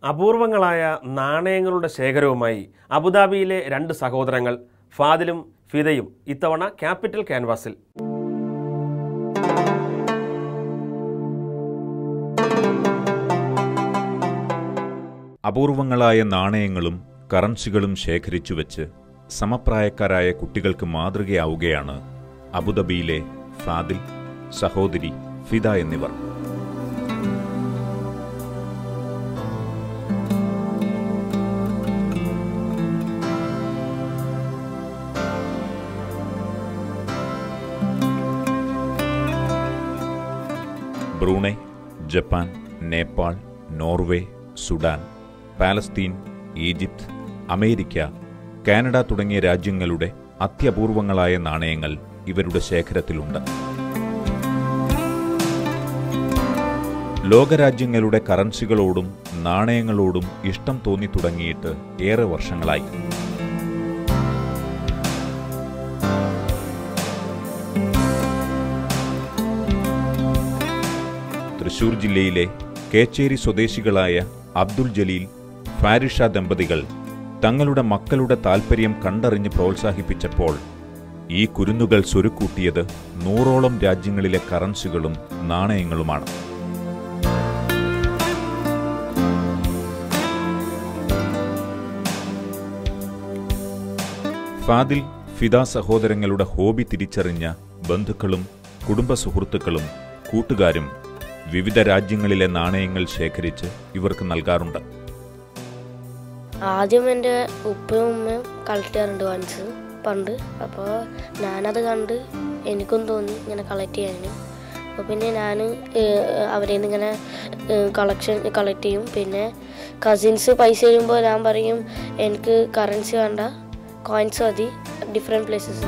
അപൂർവങ്ങളായ നാണയങ്ങളുടെ ശേഖരവുമായി അബുദാബിയിലെ രണ്ട് സഹോദരങ്ങൾ ഫാദിലും ഫിദയും ഇത്തവണ ക്യാപിറ്റൽ ക്യാൻവാസിൽ അപൂർവങ്ങളായ നാണയങ്ങളും കറൻസികളും ശേഖരിച്ചു വെച്ച് സമപ്രായക്കാരായ കുട്ടികൾക്ക് മാതൃകയാവുകയാണ് അബുദാബിയിലെ ഫാദിൽ സഹോദരി ഫിദ എന്നിവർ Brunei Japan Nepal Norway Sudan Palestine Egypt America Canada തുടങ്ങിയ രാജ്യങ്ങളുടെ അത്യപൂർവങ്ങളായ നാണയങ്ങൾ ഇവരുടെ ശേഖരത്തിലുണ്ട് ലോകരാജ്യങ്ങളുടെ കറൻസികളോടും നാണയങ്ങളോടും ഇഷ്ടം തോന്നി തുടങ്ങിയിട്ട് ഏറെ വർഷങ്ങളായി തൃശൂർ ജില്ലയിലെ കേച്ചേരി സ്വദേശികളായ അബ്ദുൽ ജലീൽ ഫാരിഷ ദമ്പതികൾ തങ്ങളുടെ മക്കളുടെ താൽപ്പര്യം കണ്ടറിഞ്ഞ് പ്രോത്സാഹിപ്പിച്ചപ്പോൾ ഈ കുരുന്നുകൾ സ്വരുക്കൂട്ടിയത് നൂറോളം രാജ്യങ്ങളിലെ കറൻസികളും നാണയങ്ങളുമാണ് ഫാദിൽ ഫിദ സഹോദരങ്ങളുടെ ഹോബി തിരിച്ചറിഞ്ഞ ബന്ധുക്കളും കുടുംബ സുഹൃത്തുക്കളും കൂട്ടുകാരും വിവിധ രാജ്യങ്ങളിലെ നാണയങ്ങൾ ശേഖരിച്ച് ഇവർക്ക് നൽകാറുണ്ട് ആദ്യം എൻ്റെ ഉപ്പയും ഉമ്മയും കളക്ട് ചെയ്യാറുണ്ട് കോയിൻസ് പണ്ട് അപ്പോൾ ഞാനത് കണ്ട് എനിക്കും തോന്നി ഇങ്ങനെ കളക്ട് ചെയ്യാൻ അപ്പോൾ പിന്നെ ഞാൻ അവരിൽ നിന്ന് ഇങ്ങനെ കളക്ഷൻ കളക്ട് ചെയ്യും പിന്നെ കസിൻസ് പൈസ തരുമ്പോൾ ഞാൻ പറയും എനിക്ക് കറൻസി വേണ്ട കോയിൻസ് മതി ഡിഫറെൻറ്റ് പ്ലേസസ്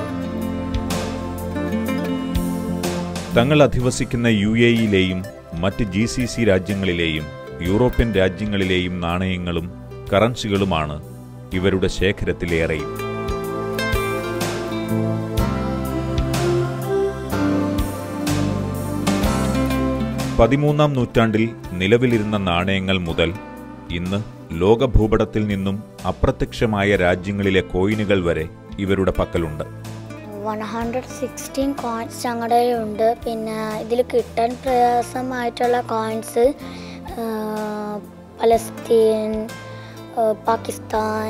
തങ്ങൾ അധിവസിക്കുന്ന യു എ ഇയിലെയും മറ്റ് ജി സി സി രാജ്യങ്ങളിലെയും യൂറോപ്യൻ രാജ്യങ്ങളിലെയും നാണയങ്ങളും കറൻസികളുമാണ് ഇവരുടെ ശേഖരത്തിലേറെയും പതിമൂന്നാം നൂറ്റാണ്ടിൽ നിലവിലിരുന്ന നാണയങ്ങൾ മുതൽ ഇന്ന് ലോകഭൂപടത്തിൽ നിന്നും അപ്രത്യക്ഷമായ രാജ്യങ്ങളിലെ കോയിനുകൾ വരെ ഇവരുടെ പക്കലുണ്ട് വൺ ഹൺഡ്രഡ് സിക്സ്റ്റീൻ കോയിൻസ് ഞങ്ങളുടെ ഉണ്ട് പിന്നെ ഇതിൽ കിട്ടാൻ പ്രയാസമായിട്ടുള്ള കോയിൻസ് പലസ്തീൻ ആ, പാകിസ്ഥാൻ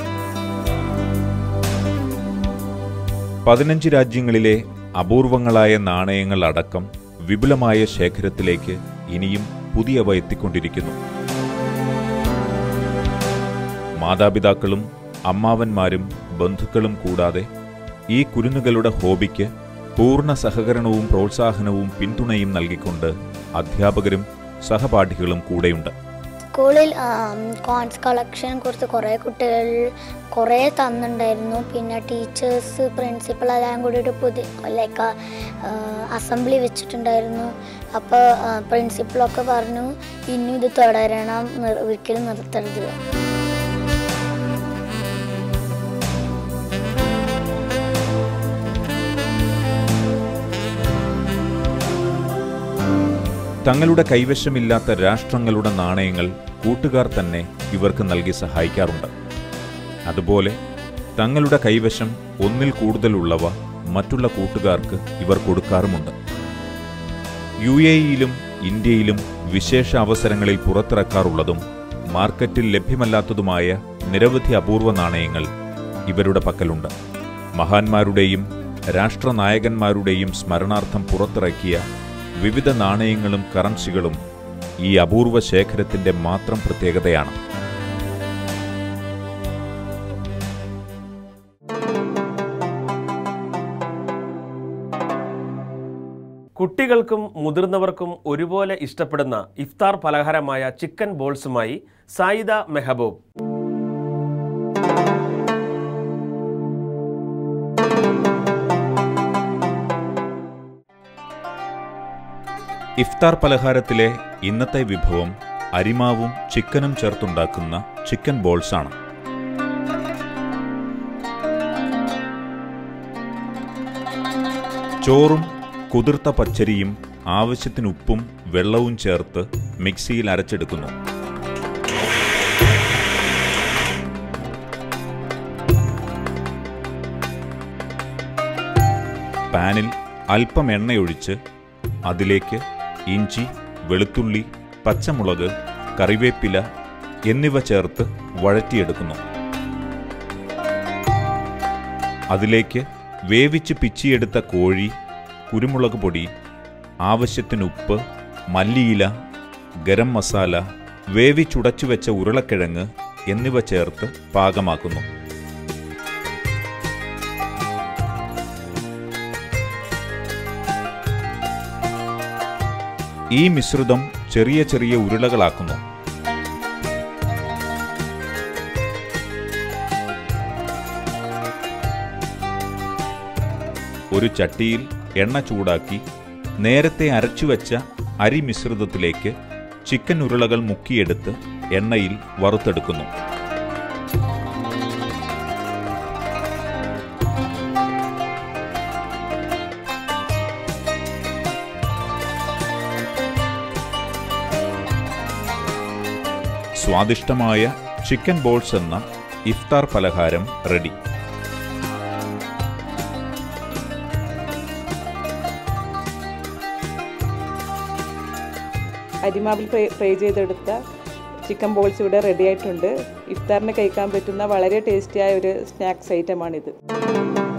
പതിനഞ്ച് രാജ്യങ്ങളിലെ അപൂർവങ്ങളായ നാണയങ്ങൾ അടക്കം വിപുലമായ ശേഖരത്തിലേക്ക് ഇനിയും പുതിയവ എത്തിക്കൊണ്ടിരിക്കുന്നു മാതാപിതാക്കളും അമ്മാവന്മാരും ബന്ധുക്കളും കൂടാതെ ഈ കുരുന്നുകളുടെ ഹോബിക്ക് പൂർണ്ണ സഹകരണവും പ്രോത്സാഹനവും പിന്തുണയും നൽകിക്കൊണ്ട് അധ്യാപകരും സഹപാഠികളും കൂടെയുണ്ട് സ്കൂളിൽ കോയിൻസ് കളക്ഷനെ കുറിച്ച് കുറേ കുട്ടികൾ കുറേ തന്നിട്ടുണ്ടായിരുന്നു പിന്നെ ടീച്ചേഴ്സ് പ്രിൻസിപ്പൾ എല്ലാം കൂടിയിട്ട് പുതിയ ലൈക്ക് അസംബ്ലി വെച്ചിട്ടുണ്ടായിരുന്നു അപ്പോൾ പ്രിൻസിപ്പളൊക്കെ പറഞ്ഞു ഇനിയും ഇത് തുടരണം നിർ- ഒരിക്കലും നിർത്തരുത് തങ്ങളുടെ കൈവശമില്ലാത്ത രാഷ്ട്രങ്ങളുടെ നാണയങ്ങൾ കൂട്ടുകാർ തന്നെ ഇവർക്ക് നൽകി സഹായിക്കാറുണ്ട് അതുപോലെ തങ്ങളുടെ കൈവശം ഒന്നിൽ കൂടുതലുള്ളവ മറ്റുള്ള കൂട്ടുകാർക്ക് ഇവർ കൊടുക്കാറുമുണ്ട് യു എ ഇയിലും ഇന്ത്യയിലും വിശേഷ അവസരങ്ങളിൽ പുറത്തിറക്കാറുള്ളതും മാർക്കറ്റിൽ ലഭ്യമല്ലാത്തതുമായ നിരവധി അപൂർവ നാണയങ്ങൾ ഇവരുടെ പക്കലുണ്ട് മഹാന്മാരുടെയും രാഷ്ട്രനായകന്മാരുടെയും സ്മരണാർത്ഥം പുറത്തിറക്കിയ വിവിധ നാണയങ്ങളും കറൻസികളും ഈ അപൂർവ ശേഖരത്തിന്റെ മാത്രം പ്രത്യേകതയാണ് കുട്ടികൾക്കും മുതിർന്നവർക്കും ഒരുപോലെ ഇഷ്ടപ്പെടുന്ന ഇഫ്താർ പലഹാരമായ ചിക്കൻ ബോൾസുമായി സായിദ മെഹബൂബ് ഇഫ്താർ പലഹാരത്തിലെ ഇന്നത്തെ വിഭവം അരിമാവും ചിക്കനും ചേർത്തുണ്ടാക്കുന്ന ചിക്കൻ ബോൾസാണ് ചോറും കുതിർത്ത പച്ചരിയും ആവശ്യത്തിന് ഉപ്പും വെള്ളവും ചേർത്ത് മിക്സിയിൽ അരച്ചെടുക്കുന്നു പാനിൽ അല്പം എണ്ണയൊഴിച്ച് അതിലേക്ക് ഇഞ്ചി വെളുത്തുള്ളി പച്ചമുളക് കറിവേപ്പില എന്നിവ ചേർത്ത് വഴറ്റിയെടുക്കുന്നു അതിലേക്ക് വേവിച്ച് പിച്ചിയെടുത്ത കോഴി കുരുമുളക് പൊടി ആവശ്യത്തിന് ഉപ്പ് മല്ലിയില ഗരം മസാല വേവിച്ചുടച്ചു വെച്ച ഉരുളക്കിഴങ്ങ് എന്നിവ ചേർത്ത് പാകമാക്കുന്നു ഈ മിശ്രിതം ചെറിയ ചെറിയ ഉരുളകളാക്കുന്നു ഒരു ചട്ടിയിൽ എണ്ണ ചൂടാക്കി നേരത്തെ അരച്ചുവെച്ച അരി മിശ്രിതത്തിലേക്ക് ചിക്കൻ ഉരുളകൾ മുക്കിയെടുത്ത് എണ്ണയിൽ വറുത്തെടുക്കുന്നു സ്വാദിഷ്ടമായ ചിക്കൻ ബോൾസ് എന്ന ഇഫ്താർ പലഹാരം റെഡി അരിമാവിൽ ഫ്രൈ ഫ്രൈ ചെയ്തെടുത്ത ചിക്കൻ ബോൾസ് ഇവിടെ റെഡി ആയിട്ടുണ്ട് ഇഫ്താറിന് കഴിക്കാൻ പറ്റുന്ന വളരെ ടേസ്റ്റിയായ ഒരു സ്നാക്സ് ഐറ്റമാണിത്